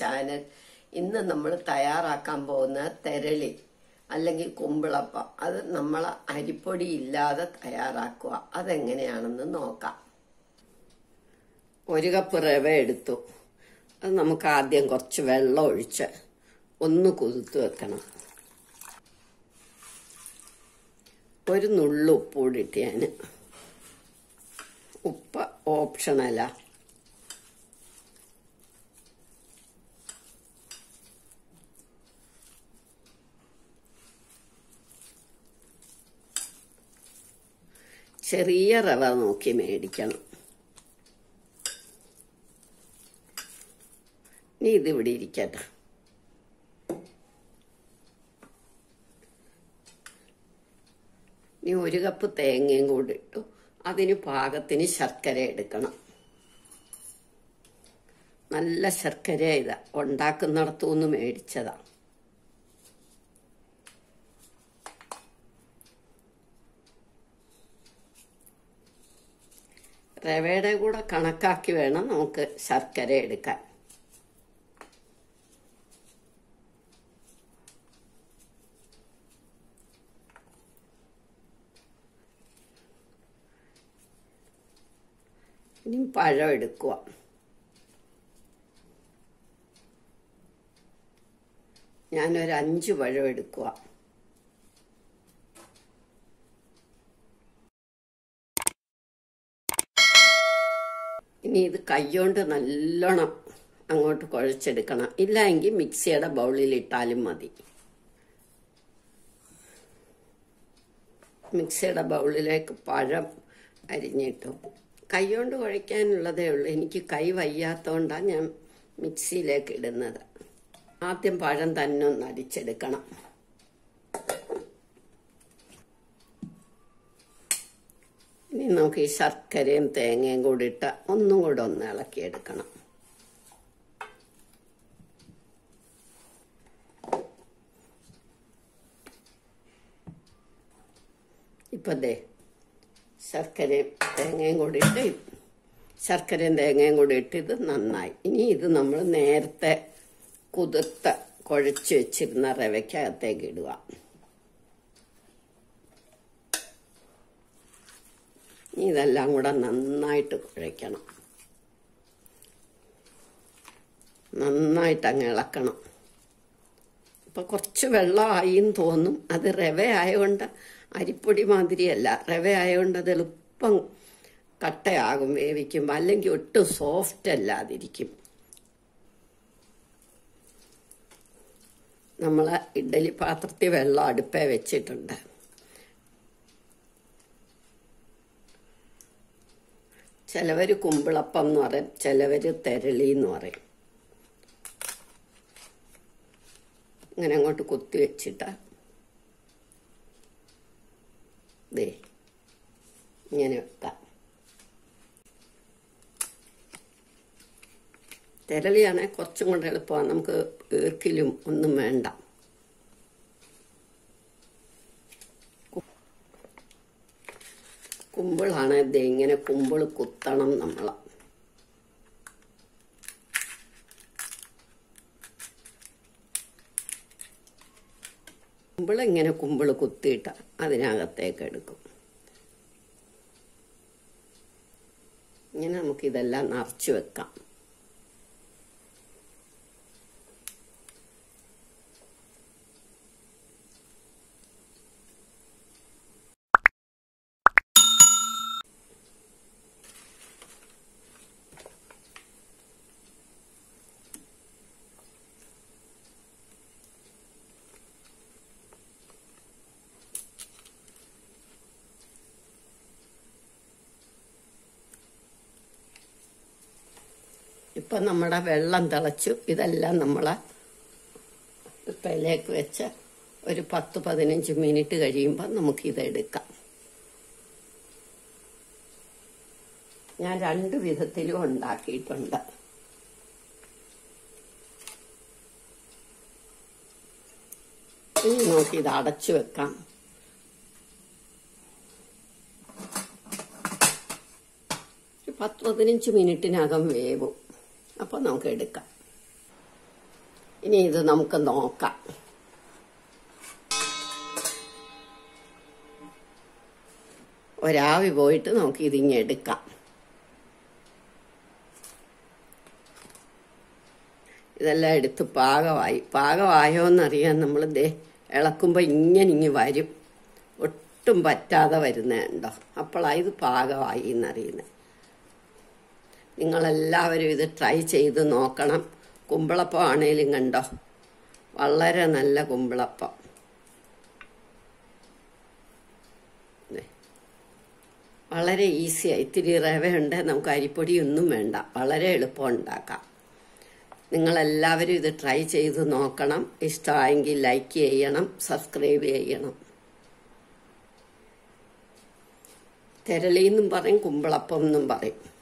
Channel ഇന്ന് നമ്മൾ തയ്യാറാക്കാൻ പോകുന്ന തെരളി അല്ലെങ്കിൽ കുമ്പിളപ്പം അത് നമ്മൾ അരിപ്പൊടി ഇല്ലാതെ തയ്യാറാക്കുക അതെങ്ങനെയാണെന്ന് നോക്കാം ഒരു കപ്പ് റവ എടുത്തു അത് നമുക്ക് ആദ്യം കുറച്ച് വെള്ളം ഒഴിച്ച് ഒന്ന് കുതിർത്ത് വെക്കണം ഒരു നുള്ളു ഉപ്പ് കൂടിയിട്ട് ഞാൻ ഉപ്പ് ഓപ്ഷണലാ ചെറിയ റവ നോക്കി മേടിക്കണം ഇനി ഇതിവിടെ ഇരിക്കട്ടെ ഇനി ഒരു കപ്പ് തേങ്ങയും കൂടി ഇട്ടു അതിന് പാകത്തിന് ശർക്കര എടുക്കണം നല്ല ശർക്കര ഇതാ ഉണ്ടാക്കുന്നിടത്തുനിന്ന് മേടിച്ചതാ റവയുടെ കൂടെ കണക്കാക്കി വേണം നമുക്ക് ശർക്കര എടുക്കാൻ ഇനി പഴം എടുക്കുക ഞാനൊരു അഞ്ച് പഴം എടുക്കുക ഇനി ഇത് കൈകൊണ്ട് നല്ലോണം അങ്ങോട്ട് കുഴച്ചെടുക്കണം ഇല്ല എങ്കിൽ മിക്സിയുടെ ബൗളിൽ ഇട്ടാലും മതി മിക്സിയുടെ ബൗളിലേക്ക് പഴം അരിഞ്ഞിട്ടു കൈകൊണ്ട് കുഴയ്ക്കാനുള്ളതേ ഉള്ളൂ എനിക്ക് കൈ വയ്യാത്തതുകൊണ്ടാണ് ഞാൻ മിക്സിയിലേക്ക് ഇടുന്നത് ആദ്യം പഴം തന്നെ ഒന്ന് അടിച്ചെടുക്കണം ഇനി നമുക്ക് ഈ ശർക്കരയും തേങ്ങയും കൂടി ഇട്ട് ഒന്നും കൂടെ ഒന്ന് ഇളക്കിയെടുക്കണം ഇപ്പൊ ദേ ശർക്കരയും തേങ്ങയും കൂടി ഇട്ട് ശർക്കരയും തേങ്ങയും കൂടി ഇട്ട് ഇത് നന്നായി ഇനി ഇത് നമ്മൾ നേരത്തെ കുതിർത്ത് കുഴച്ച് വെച്ചിരുന്ന റവയ്ക്കകത്തേക്ക് ഇടുക ഇനി ഇതെല്ലാം കൂടെ നന്നായിട്ട് കുഴയ്ക്കണം നന്നായിട്ട് അങ്ങ് ഇളക്കണം ഇപ്പൊ കുറച്ച് വെള്ളമായി എന്ന് തോന്നും അത് റവ ആയതുകൊണ്ട് അരിപ്പൊടി മാതിരിയല്ല റവ ആയതുകൊണ്ട് അത് എളുപ്പം കട്ടയാകും വേവിക്കുമ്പോൾ അല്ലെങ്കിൽ ഒട്ടും സോഫ്റ്റ് അല്ലാതിരിക്കും നമ്മൾ ഇഡ്ഡലി പാത്രത്തിൽ വെള്ളം അടുപ്പേ വെച്ചിട്ടുണ്ട് ചിലവര് കുമ്പിളപ്പം എന്ന് പറയും ചിലവര് തെരളി എന്ന് പറയും ഇങ്ങനെ അങ്ങോട്ട് കുത്തി വെച്ചിട്ട് ദേ ഇങ്ങനെ വെക്കാം തിരളിയാണെങ്കിൽ കുറച്ചും കൂടെ എളുപ്പമാണ് നമുക്ക് ഈർക്കിലും ഒന്നും വേണ്ട കുമ്പിളാണ് ഇത് ഇങ്ങനെ കുമ്പിൾ കുത്തണം നമ്മൾ കുമ്പിൾ ഇങ്ങനെ കുമ്പിൾ കുത്തിയിട്ട് അതിനകത്തേക്ക് എടുക്കും ഇങ്ങനെ നമുക്ക് ഇതെല്ലാം നിറച്ചു വെക്കാം ഇപ്പൊ നമ്മുടെ വെള്ളം തിളച്ചു ഇതെല്ലാം നമ്മളെ ഇപ്പയിലേക്ക് വെച്ച് ഒരു പത്ത് പതിനഞ്ച് മിനിറ്റ് കഴിയുമ്പോൾ നമുക്ക് ഇത് എടുക്കാം ഞാൻ രണ്ട് വിധത്തിലും ഉണ്ടാക്കിയിട്ടുണ്ട് ഇനി നമുക്ക് ഇത് അടച്ചു വെക്കാം ഒരു പത്ത് പതിനഞ്ച് മിനിറ്റിനകം വേവും അപ്പോൾ നമുക്ക് എടുക്കാം ഇനി ഇത് നമുക്ക് നോക്കാം ഒരാവി പോയിട്ട് നമുക്ക് ഇതിങ്ങ് എടുക്കാം ഇതെല്ലാം എടുത്ത് പാകമായി പാകമായോ എന്നറിയാൻ നമ്മൾ ദേ ഇളക്കുമ്പോൾ ഇങ്ങനെ ഇങ്ങ് വരും ഒട്ടും പറ്റാതെ വരുന്നുണ്ടോ അപ്പോഴാണ് ഇത് പാകമായി എന്നറിയുന്നത് നിങ്ങളെല്ലാവരും ഇത് ട്രൈ ചെയ്ത് നോക്കണം കുമ്പിളപ്പം ആണേലും കണ്ടോ വളരെ നല്ല കുമ്പിളപ്പം ദേ. വളരെ ഈസിയായി ഇത്തിരി റവയുണ്ട് നമുക്ക് അരിപ്പൊടിയൊന്നും വേണ്ട വളരെ എളുപ്പം ഉണ്ടാക്കാം നിങ്ങളെല്ലാവരും ഇത് ട്രൈ ചെയ്ത് നോക്കണം ഇഷ്ടമായെങ്കിൽ ലൈക്ക് ചെയ്യണം സബ്സ്ക്രൈബ് ചെയ്യണം തെരളി എന്നും പറയും കുമ്പിളപ്പം എന്നും പറയും